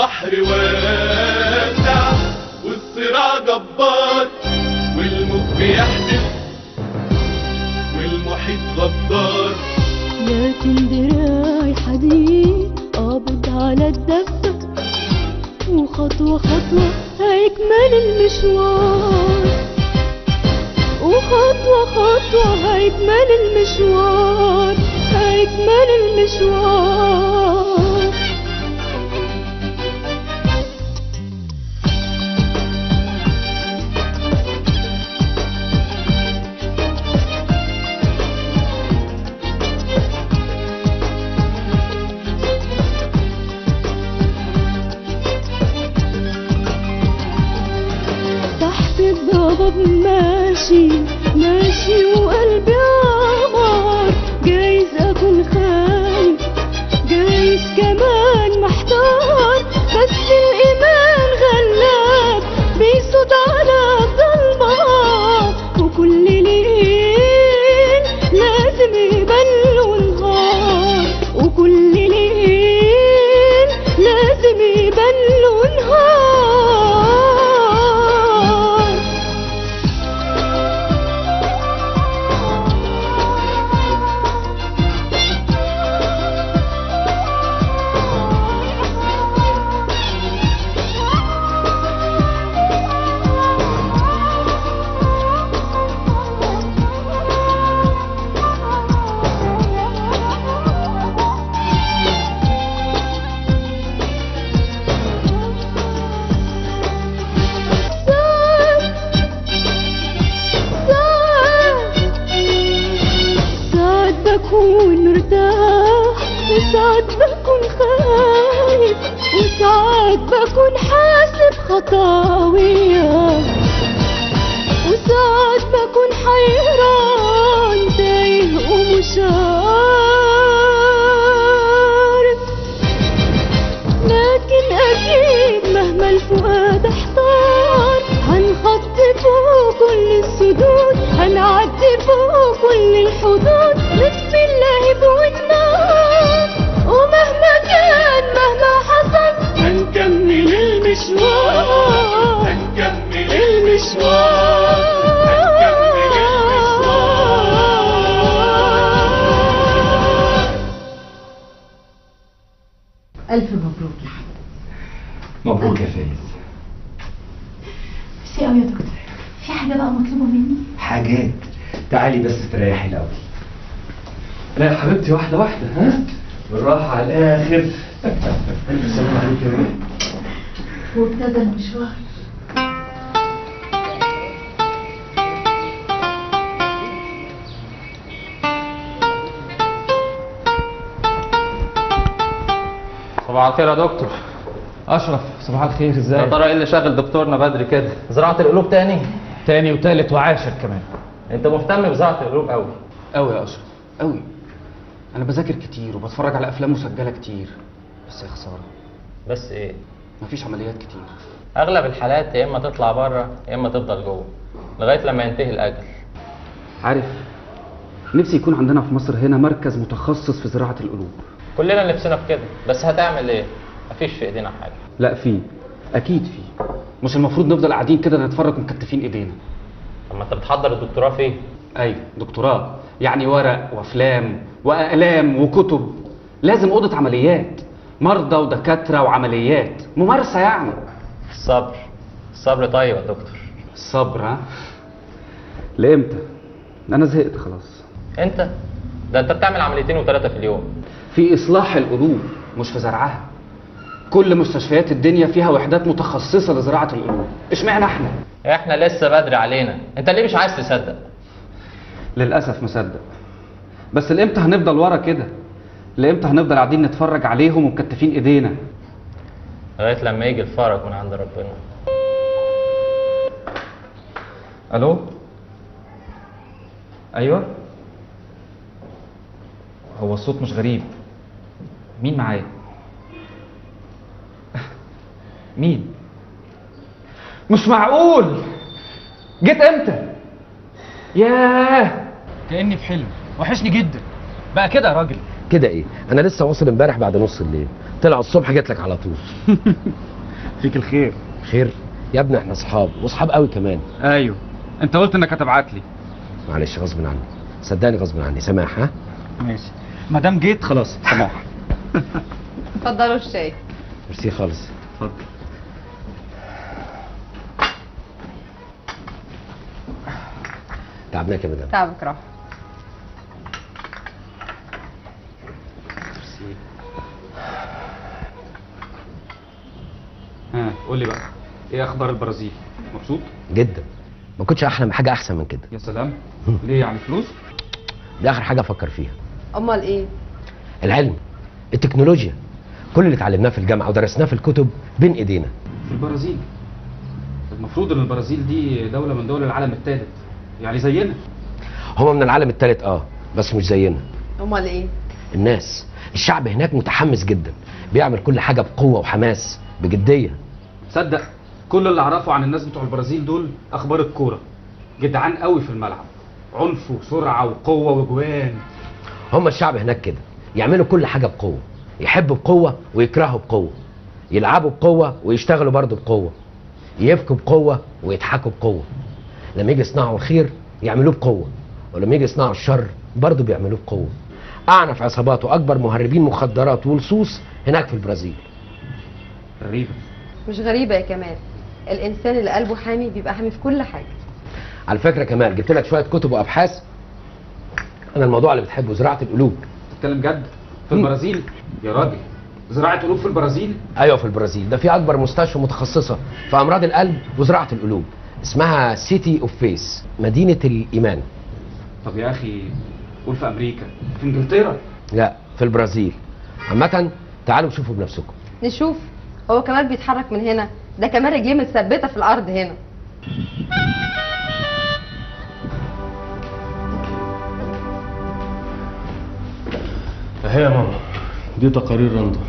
البحر واسع والصراع جبار والموج بيحدف والمحيط غدار لكن دراعي حديد قابض على الدفة وخطوة خطوة هيكمل المشوار وخطوة خطوة هيكمل المشوار هيكمل المشوار تحت الضباب ماشي ماشي وقلبي عمار جايز اكون خايف جايز كمان محتار بس الايمان غلاب بيصوت على الضلمة وكل ليل لازم يبان له نهار وكل ليل لازم يبان له نهار ساعات بكون مرتاح وساعات بكون خايف وساعات بكون حاسب خطاوية وساعات بكون حيران تايه ومش عارف لكن أكيد مهما الفؤاد احتار هنخطي فوق كل السدود هنعدي فوق كل الحدود نطفي اللهب والنار ومهما كان مهما حصل هنكمل المشوار هنكمل المشوار هنكمل المشوار ألف مبروك يا حبيبي مبروك يا فايز ميرسي قوي يا دكتور في حاجة بقى مطلوبة مني حاجات تعالي بس تريحي الاول لا يا حبيبتي واحده واحده ها بالراحه على الاخر الف سلام عليك يا بنت وابتدى المشوار صباح الخير يا دكتور اشرف صباح الخير يا ازاي ترى ايه اللي شاغل دكتورنا بدري كده زراعه القلوب تاني تاني وتالت وعاشر كمان انت مهتم بزراعه القلوب قوي قوي يا اشرف قوي انا بذاكر كتير وبتفرج على افلام مسجله كتير بس يا خساره بس ايه مفيش عمليات كتير اغلب الحالات يا اما تطلع بره يا اما تفضل جوه لغايه لما ينتهي الاجل عارف نفسي يكون عندنا في مصر هنا مركز متخصص في زراعه القلوب كلنا نفسنا في كده بس هتعمل ايه مفيش في ايدينا حاجه لا في اكيد في مش المفروض نفضل قاعدين كده نتفرج مكتفين ايدينا طب ما انت بتحضر الدكتوراه في ايه ايوه دكتوراه يعني ورق وافلام واقلام وكتب لازم اوضه عمليات مرضى ودكاتره وعمليات ممارسه يعني الصبر الصبر طيب يا دكتور الصبر ها لامتى انا زهقت خلاص انت ده انت بتعمل عمليتين وثلاثه في اليوم في اصلاح القلوب مش في زرعها كل مستشفيات الدنيا فيها وحدات متخصصه لزراعه القلوب اشمعنى احنا احنا لسه بدري علينا انت ليه مش عايز تصدق للاسف مصدق بس لامتى هنفضل ورا كده لامتى هنفضل قاعدين نتفرج عليهم ومكتفين ايدينا لغايه لما يجي الفرج من عند ربنا الو ايوه هو الصوت مش غريب مين معايا مين مش معقول جيت امتى ياه كاني في حلم وحشني جدا بقى كده يا راجل كده ايه انا لسه واصل امبارح بعد نص الليل طلع الصبح جيت لك على طول فيك الخير خير يا ابني احنا اصحاب واصحاب قوي كمان ايوه انت قلت انك هتبعت لي معلش غصب عني صدقني غصب عني سماح ها ماشي ما دام جيت خلاص سماح اتفضلوا الشاي ميرسي خالص اتفضل تعبناك يا مدام تعبك راح ها قول لي بقى ايه اخبار البرازيل مبسوط جدا ما كنتش احلم بحاجه احسن من كده يا سلام ليه يعني فلوس دي اخر حاجه افكر فيها امال ايه العلم التكنولوجيا كل اللي اتعلمناه في الجامعه ودرسناه في الكتب بين ايدينا في البرازيل المفروض ان البرازيل دي دولة من دول العالم الثالث يعني زينا هما من العالم الثالث اه بس مش زينا امال ايه الناس الشعب هناك متحمس جدا بيعمل كل حاجه بقوه وحماس بجديه تصدق كل اللي اعرفه عن الناس بتوع البرازيل دول اخبار الكوره جدعان قوي في الملعب عنف وسرعه وقوه وجوان هما الشعب هناك كده يعملوا كل حاجه بقوه يحبوا بقوه ويكرهوا بقوه يلعبوا بقوه ويشتغلوا برضه بقوه يبكوا بقوه ويضحكوا بقوه لما يجي يصنعوا الخير يعملوه بقوه ولما يجي يصنعوا الشر برضه بيعملوه بقوه اعنف عصابات واكبر مهربين مخدرات ولصوص هناك في البرازيل غريبه مش غريبه يا كمال الانسان اللي قلبه حامي بيبقى حامي في كل حاجه على فكره كمال جبت لك شويه كتب وابحاث انا الموضوع اللي بتحبه زراعه القلوب تتكلم جد في البرازيل يا راجل زراعه قلوب في البرازيل ايوه في البرازيل ده في اكبر مستشفى متخصصه في امراض القلب وزراعه القلوب اسمها سيتي اوف فيس مدينه الايمان طب يا اخي قول في امريكا في انجلترا لا في البرازيل عامه تعالوا شوفوا بنفسكم نشوف هو كمال بيتحرك من هنا ده كمان رجليه متثبته في الارض هنا اهي يا ماما دي تقارير رندا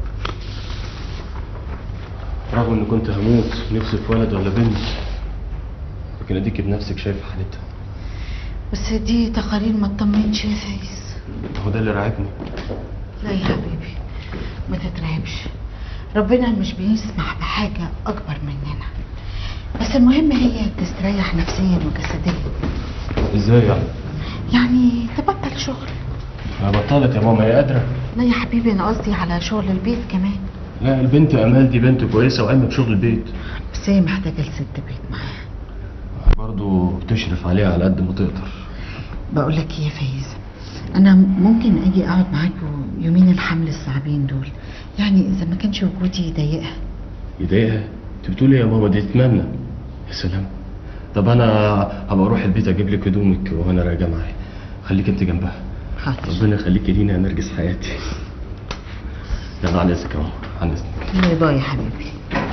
رغم اني كنت هموت نفسي في ولد ولا بنت لكن اديك بنفسك شايف حالتها بس دي تقارير ما تطمنش يا فايز هو ده اللي راعبني لا يا حبيبي ما تترعبش ربنا مش بيسمح بحاجة أكبر مننا بس المهم هي تستريح نفسيا وجسديا ازاي يعني؟ يعني تبطل شغل ما بطلت يا ماما هي قادرة لا يا حبيبي أنا قصدي على شغل البيت كمان لا البنت امال دي بنت كويسة وقايمة بشغل البيت بس هي محتاجة لست بيت معاها برضه بتشرف عليها على قد ما تقدر بقول لك ايه يا فايز انا ممكن اجي اقعد معاكوا يومين الحمل الصعبين دول يعني اذا ما كانش وجودي يضايقها يضايقها انت بتقولي إيه يا ماما دي تتمنى يا سلام طب انا هبقى اروح البيت اجيب لك هدومك وانا راجع معايا خليك انت جنبها حاضر ربنا يخليكي لينا يا نرجس حياتي يلا عن اذنك يا ماما عن اذنك باي باي يا حبيبي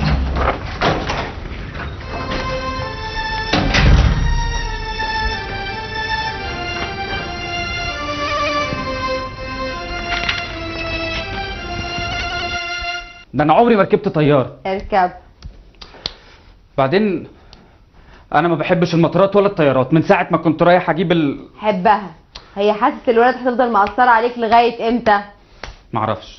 ده انا عمري ما ركبت طياره اركب بعدين انا ما بحبش المطارات ولا الطيارات من ساعه ما كنت رايح اجيب ال حبها هي حاسس الولد هتفضل مأثرة عليك لغاية امتى معرفش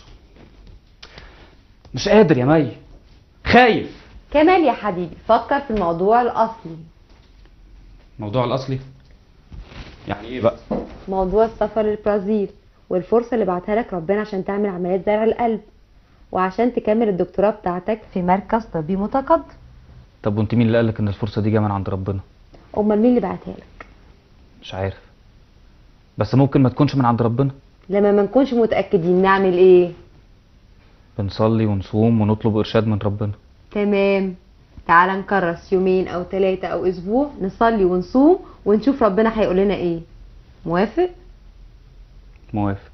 مش قادر يا مي خايف كمال يا حبيبي فكر في الموضوع الأصلي الموضوع الاصلي يعني ايه بقى موضوع السفر للبرازيل والفرصة اللي بعتها لك ربنا عشان تعمل عمليات زرع القلب وعشان تكمل الدكتوراه بتاعتك في مركز طبي متقدم طب وانت مين اللي قالك ان الفرصه دي جايه من عند ربنا امال مين اللي بعتها لك مش عارف بس ممكن ما تكونش من عند ربنا لما ما نكونش متأكدين نعمل ايه بنصلي ونصوم ونطلب ارشاد من ربنا تمام تعال نكرس يومين او ثلاثة او اسبوع نصلي ونصوم ونشوف ربنا هيقول لنا ايه موافق موافق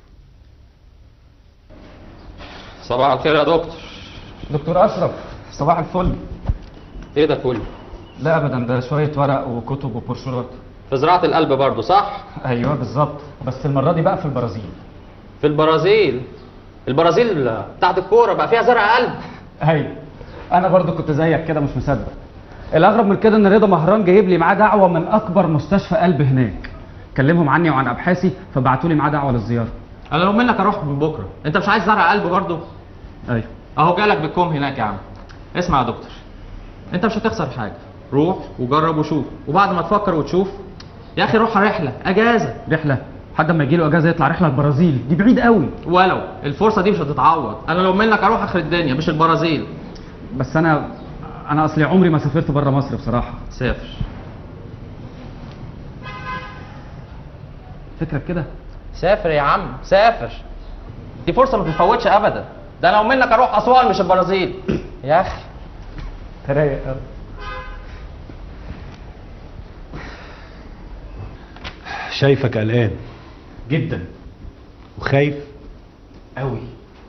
صباح الخير يا دكتور دكتور اشرف صباح الفل ايه ده كله لا ابدا ده شويه ورق وكتب وبروشورات في زراعة القلب برضو صح ايوه بالظبط بس المره دي بقى في البرازيل في البرازيل البرازيل بتاعت الكورة بقى فيها زرع قلب ايوه انا برضو كنت زيك كده مش مصدق الاغرب من كده ان رضا مهران جايب لي معاه دعوه من اكبر مستشفى قلب هناك كلمهم عني وعن ابحاثي فبعتوا لي معاه دعوه للزياره انا لو منك اروح من بكره انت مش عايز زرع قلب برضه ايوه اهو جالك بالكوم هناك يا عم اسمع يا دكتور انت مش هتخسر حاجه روح وجرب وشوف وبعد ما تفكر وتشوف يا اخي روح رحله اجازه رحله حد ما يجي له اجازه يطلع رحله البرازيل دي بعيد قوي ولو الفرصه دي مش هتتعوض انا لو منك اروح اخر الدنيا مش البرازيل بس انا انا اصلي عمري ما سافرت بره مصر بصراحه سافر فكرك كده سافر يا عم سافر دي فرصه ما تتفوتش ابدا ده أنا لو منك اروح اسوان مش البرازيل يا اخي رايق قوي شايفك قلقان جدا وخايف قوي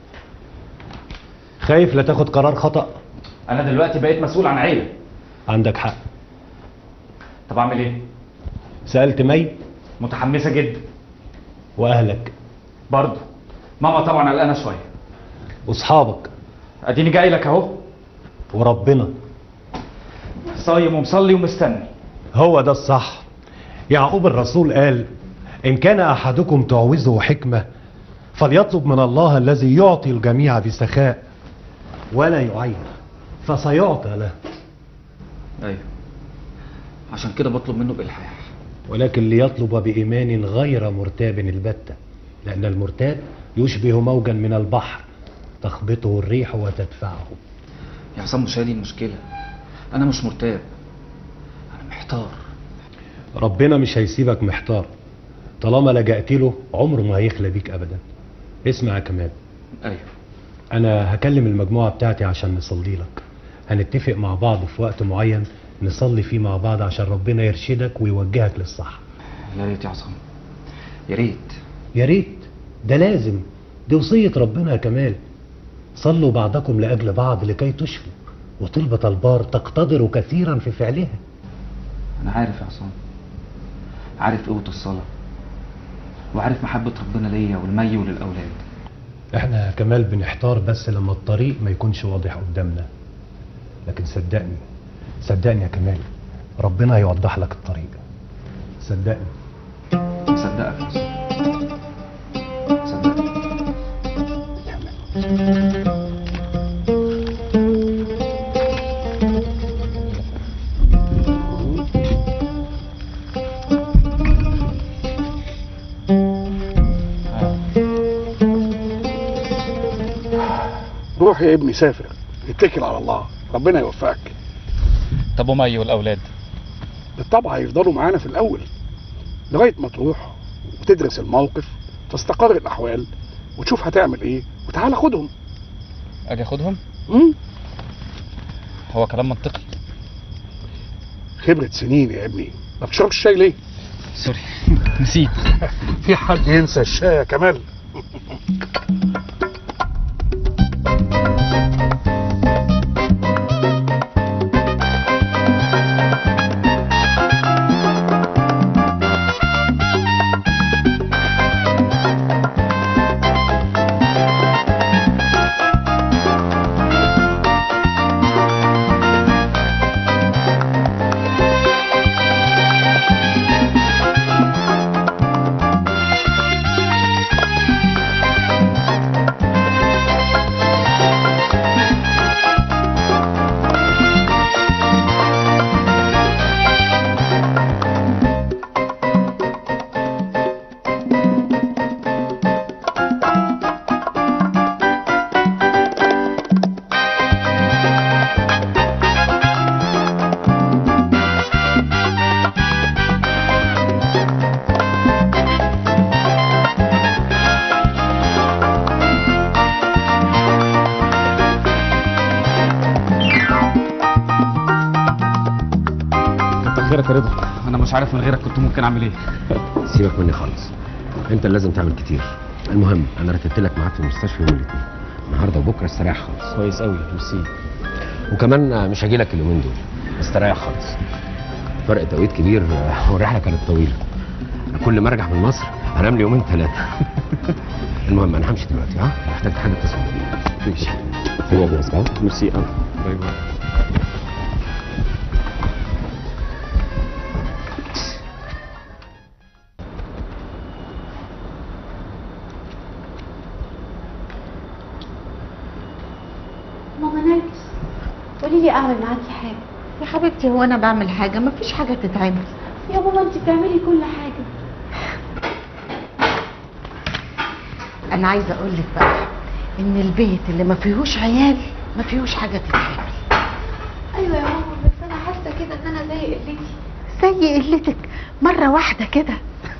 خايف لا تاخد قرار خطأ انا دلوقتي بقيت مسؤول عن عيله عندك حق طب اعمل ايه سألت مي متحمسه جدا وأهلك برضه ماما طبعا قلقانه شويه وأصحابك اديني جاي لك اهو وربنا صايم ومصلي ومستني هو ده الصح يعقوب الرسول قال إن كان أحدكم تعوزه حكمة فليطلب من الله الذي يعطي الجميع بسخاء ولا يعير فسيعطى له ايوه عشان كده بطلب منه بالحاح ولكن ليطلب بإيمان غير مرتاب البتة لأن المرتاب يشبه موجا من البحر تخبطه الريح وتدفعه يا عصام مش هي دي المشكله انا مش مرتاب انا محتار ربنا مش هيسيبك محتار طالما لجأت له عمره ما هيخلى بيك أبدا اسمع يا كمال ايوه أنا هكلم المجموعة بتاعتي عشان نصلي لك هنتفق مع بعض في وقت معين نصلي فيه مع بعض عشان ربنا يرشدك ويوجهك للصح يا ريت يا عصام يا ريت يا ريت ده لازم دي وصية ربنا يا كمال صلوا بعضكم لأجل بعض لكي تشفوا وطلبة البار تقتدر كثيرا في فعلها انا عارف يا عصام عارف قوه الصلاه وعارف محبه ربنا ليا والمي وللاولاد احنا يا كمال بنحتار بس لما الطريق ما يكونش واضح قدامنا لكن صدقني صدقني يا كمال ربنا هيوضح لك الطريق صدقني مصدقك يا عصام صدقني روح يا ابني سافر اتكل على الله ربنا يوفقك طب ومي والاولاد بالطبع هيفضلوا معانا في الاول لغايه ما تروح وتدرس الموقف تستقر الاحوال وتشوف هتعمل ايه وتعالى خدهم اجي اخدهم مم؟ هو كلام منطقي خبره سنين يا ابني ما بتشربش الشاي ليه سوري نسيت في حد ينسى الشاي يا كمال كتر خيرك يا رضا انا مش عارف من غيرك كنت ممكن اعمل ايه سيبك مني خالص انت اللي لازم تعمل كتير المهم انا رتبت لك ميعاد في المستشفى يوم الاثنين النهارده وبكره استريح خالص كويس قوي ميرسي وكمان مش هاجي لك اليومين دول استريح خالص فرق توقيت كبير والرحله كانت طويله أنا كل ما ارجع من مصر هنام لي يومين ثلاثه المهم انا همشي دلوقتي ها لو احتجت حاجه اتصل بيا ماشي في اجازه ها ميرسي قوي باي باي نرجس قولي لي اعمل معاكي حاجه يا حبيبتي هو انا بعمل حاجه مفيش حاجه تتعمل يا ماما انت بتعملي كل حاجه انا عايزه اقول لك بقى ان البيت اللي ما فيهوش عيال ما فيهوش حاجه تتعمل ايوه يا ماما بس انا حاسه كده ان انا زي قلتي زي قلتك مره واحده كده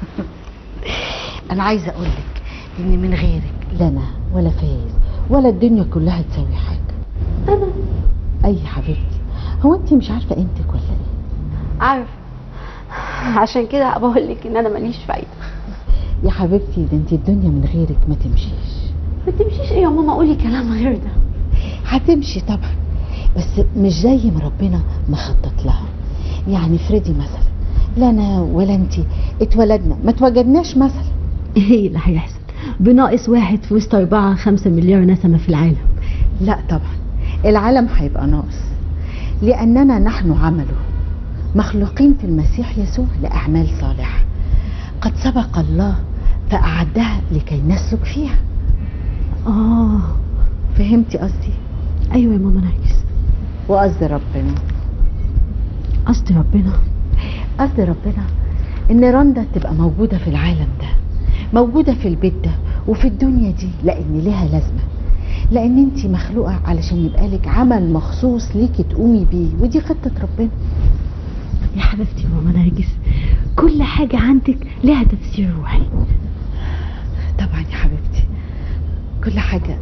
انا عايزه اقول لك ان من غيرك لا انا ولا فايز ولا الدنيا كلها تساوي حاجه انا اي حبيبتي هو انت مش عارفه قيمتك ولا ايه عارفه عشان كده بقول لك ان انا ماليش فايده يا حبيبتي ده انت الدنيا من غيرك ما تمشيش ما تمشيش ايه يا ماما قولي كلام غير ده هتمشي طبعا بس مش زي ما ربنا مخطط لها يعني افرضي مثلا لا انا ولا انت اتولدنا ما اتوجدناش مثلا ايه اللي هيحصل بناقص واحد في وسط أربعة خمسة مليار نسمة في العالم لا طبعا العالم هيبقى ناقص لأننا نحن عمله مخلوقين في المسيح يسوع لأعمال صالحة قد سبق الله فأعدها لكي نسلك فيها اه فهمتي قصدي ايوه يا ماما نرجس وقصد ربنا قصد ربنا قصد ربنا ان رندا تبقى موجودة في العالم ده موجودة في البيت ده وفي الدنيا دي لان لها لازمة لان انت مخلوقة علشان يبقى لك عمل مخصوص ليكي تقومي بيه ودي خطة ربنا يا حبيبتي يا ماما نرجس كل حاجة عندك لها تفسير روحي طبعا يا حبيبتي كل حاجة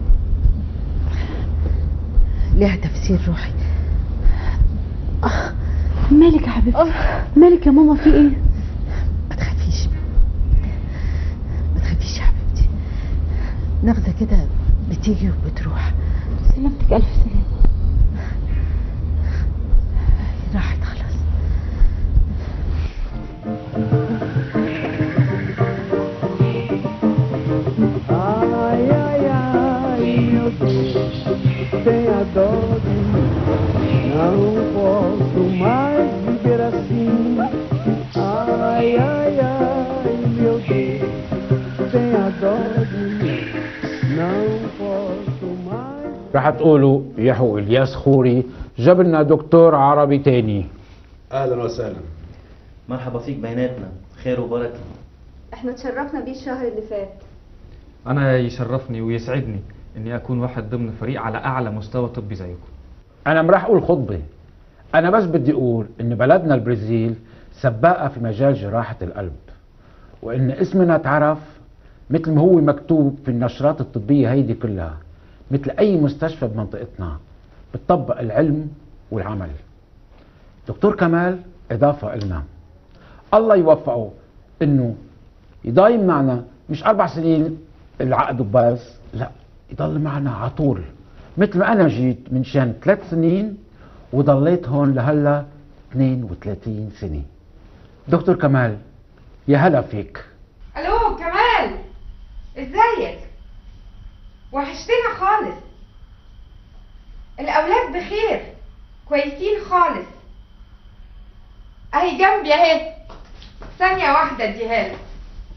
لها تفسير روحي مالك يا حبيبتي مالك يا ماما في ايه ما تخافيش ما تخافيش يا حبيبتي نغزة كده بتيجي وبتروح سلامتك الف سلامه راحت خلاص Ai, ai, ai, meu Deus, tenha dó de mim. Não posso mais viver assim. Ai, ai, ai, meu Deus, tenha dó de mim. Não posso mais. راح تقولوا يحو الياس خوري جاب لنا دكتور عربي تاني اهلا وسهلا مرحبا فيك بيناتنا خير وبركه احنا اتشرفنا بيه الشهر اللي فات انا يشرفني ويسعدني اني اكون واحد ضمن فريق على اعلى مستوى طبي زيكم انا ما راح اقول خطبه انا بس بدي اقول ان بلدنا البرازيل سباقه في مجال جراحه القلب وان اسمنا اتعرف مثل ما هو مكتوب في النشرات الطبيه هيدي كلها مثل اي مستشفى بمنطقتنا بتطبق العلم والعمل دكتور كمال اضافه لنا الله يوفقه انه يضايم معنا مش اربع سنين العقد وبس لا يضل معنا على طول مثل ما انا جيت من شان ثلاث سنين وضليت هون لهلا 32 سنه دكتور كمال يا هلا فيك الو كمال ازيك وحشتنا خالص الاولاد بخير كويسين خالص اهي جنبي اهي ثانيه واحده اديها لك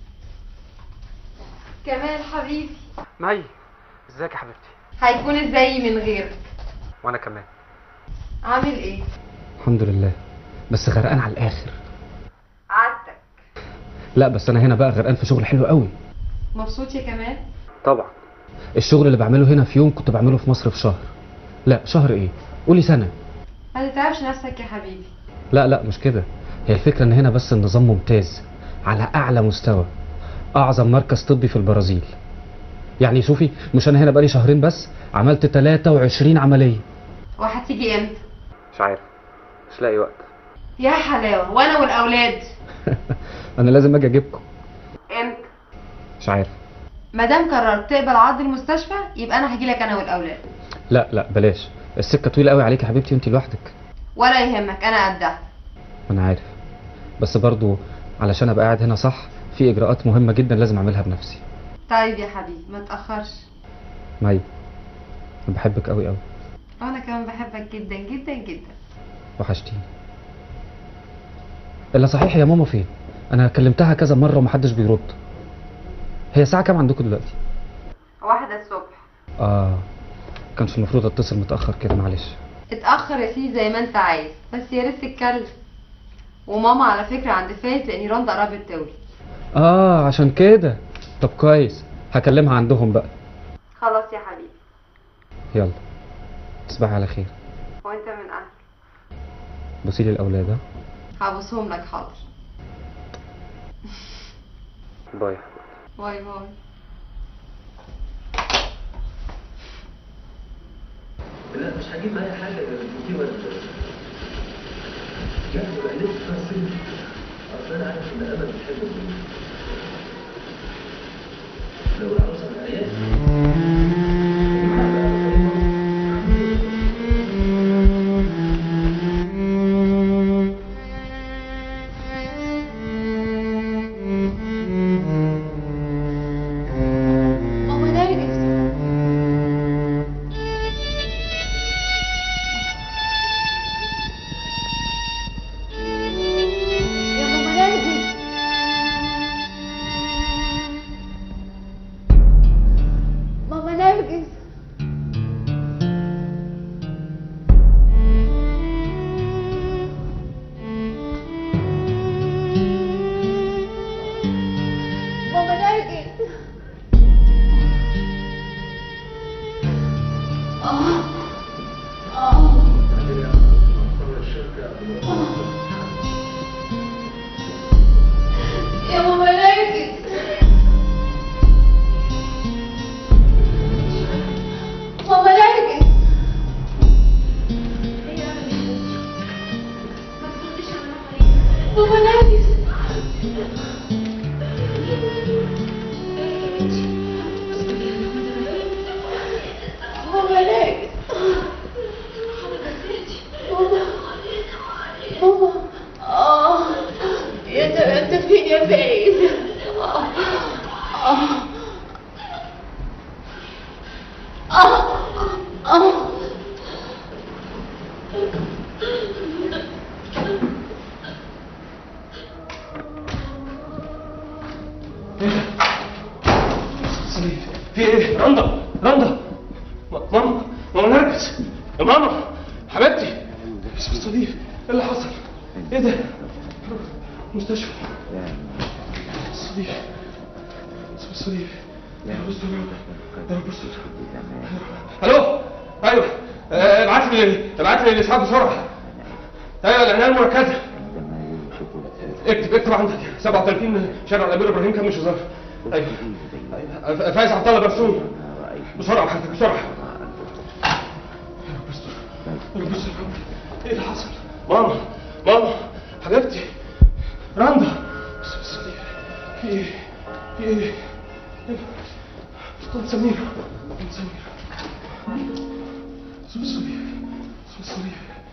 كمال حبيبي مي ازيك يا حبيبتي هيكون ازاي من غيرك وانا كمان عامل ايه الحمد لله بس غرقان على الاخر عادتك لا بس انا هنا بقى غرقان في شغل حلو قوي مبسوط يا كمال طبعا الشغل اللي بعمله هنا في يوم كنت بعمله في مصر في شهر لا شهر ايه قولي سنه ما تتعبش نفسك يا حبيبي لا لا مش كده هي الفكره ان هنا بس النظام ممتاز على اعلى مستوى اعظم مركز طبي في البرازيل يعني شوفي مش انا هنا بقالي شهرين بس عملت 23 عمليه وهتيجي امتى مش عارف مش لاقي وقت يا حلاوه وانا والاولاد انا لازم اجي اجيبكم امتى مش عارف ما دام قررت تقبل عرض المستشفى يبقى انا هجيلك انا والاولاد لا لا بلاش السكه طويله قوي عليك يا حبيبتي وانت لوحدك ولا يهمك انا قدها انا عارف بس برضو علشان ابقى قاعد هنا صح في اجراءات مهمه جدا لازم اعملها بنفسي طيب يا حبيبي ما تاخرش مي انا بحبك قوي قوي وانا كمان بحبك جدا جدا جدا وحشتيني الا صحيح يا ماما فين انا كلمتها كذا مره ومحدش بيرد هي الساعه كام عندكم دلوقتي واحدة الصبح اه كانش المفروض اتصل متاخر كده معلش اتأخر يا سيدي زي ما انت عايز بس يا ريت تتكلم وماما على فكرة عند فايز لان رندا قربت تولد اه عشان كده طب كويس هكلمها عندهم بقى خلاص يا حبيبي يلا تصبحي على خير وانت من اهل بصيلي الاولاد ها هبصهم لك حاضر باي باي باي لا مش هجيب معايا حاجة دي ولا لا يبقى ليه بس اصل انا عارف ان امل بتحب البنت لو العروسة من عيال ماما نرجس يا ماما نرجس ماما نرجس ماما نرجس آه آه يا ماما نرجس ماما نرجس ماما نرجس ماما نرجس ماما ماما آه يا ترى انت فين يا فايز آه آه آه آه في ايه؟ رندا رندا م- ماما ماما نرجس يا ماما حبيبتي اسم الصليب ايه اللي حصل؟ ايه ده؟ مستشفى الصليب اسم الصليب يا رب استر يا رب. يا رب استر الو ايوه آه، ابعت لي ابعت لي الاسعاف بسرعه ايوه العنايه المركزه اكتب اكتب عندك 37 شارع الامير ابراهيم كان مش هزار ايوه أيوة. فايز عبد الله برسوم بسرعه حضرتك بسرعه يا رب استر يا رب استر ايه اللي حصل؟ ماما ماما حبيبتي رندا بس بس ليه؟ في ايه؟ في ايه؟ طب سمير طب سمير اسم الصليب اسم الصليب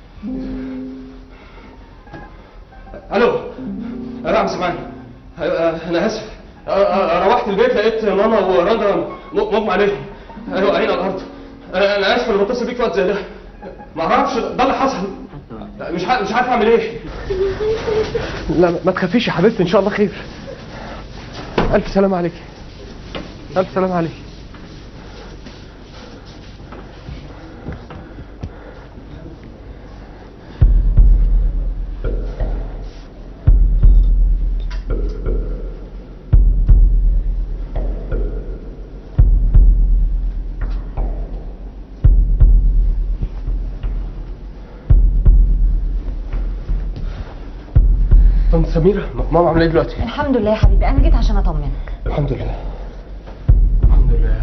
الو يا نعم سامعني أيوة، انا اسف أ- أ- روحت البيت لقيت ماما ورندا م- مغمى عليهم ايوه قاعدين على الارض انا أنا اسف انا بتصل بيك في وقت زي ده ما اعرفش ده اللي حصل لا، مش عارف مش عارف اعمل ايه لا ما تخافيش يا حبيبتي ان شاء الله خير الف سلامه عليك الف سلامه عليك طنط سميرة ماما عاملة ايه دلوقتي؟ الحمد لله يا حبيبي انا جيت عشان اطمنك الحمد لله الحمد لله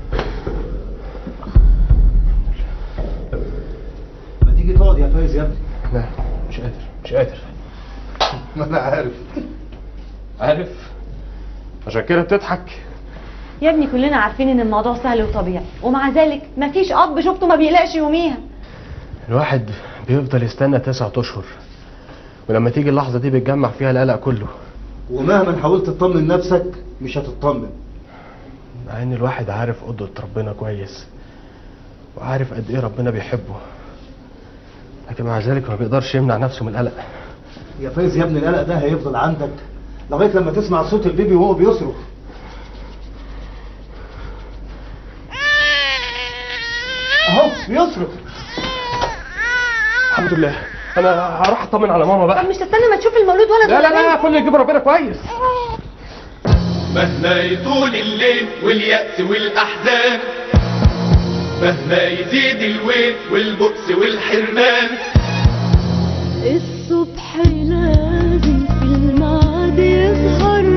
ما تيجي تقعد يا فايز يا ابني لا مش قادر مش قادر ما انا عارف عارف عشان كده بتضحك يا ابني كلنا عارفين ان الموضوع سهل وطبيعي ومع ذلك مفيش اب شفته ما بيقلقش يوميها الواحد بيفضل يستنى تسعة اشهر ولما تيجي اللحظة دي بيتجمع فيها القلق كله ومهما حاولت تطمن نفسك مش هتطمن مع ان الواحد عارف قدرة ربنا كويس وعارف قد ايه ربنا بيحبه لكن مع ذلك ما بيقدرش يمنع نفسه من القلق يا فايز يا ابني القلق ده هيفضل عندك لغايه لما تسمع صوت البيبي وهو بيصرخ اهو بيصرخ الحمد لله انا هروح اطمن على ماما بقى طب مش تستنى ما تشوف المولود ولا لا لا لا كل اللي يجيب ربنا كويس مهما يطول الليل واليأس والأحزان مهما يزيد الويل والبؤس والحرمان الصبح لازم في الميعاد يظهر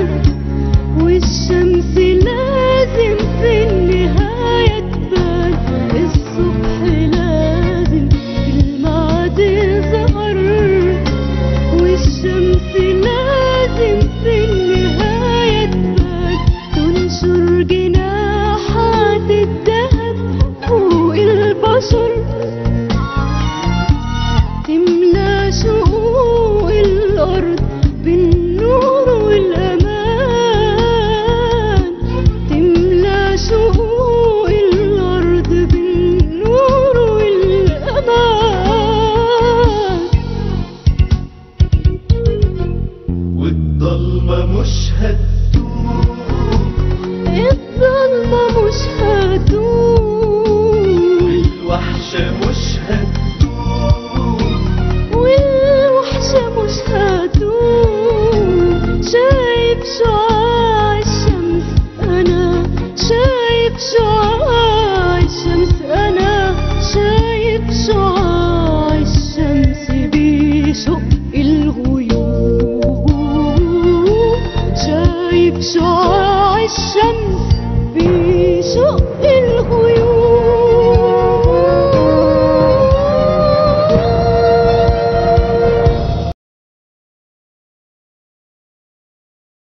والشمس لازم في النهاية تبان الصبح لازم في الميعاد يظهر والشمس لازم في النهاية تبان تنشر جناحات الذهب فوق البشر تملى شقوق الأرض بالنور والأمان تملى شقوق الأرض بالنور والأمان والضلمة مش هتدوم الظلمة مش هتدوم والوحشة مش هتدوم والوحشة مش هتدوم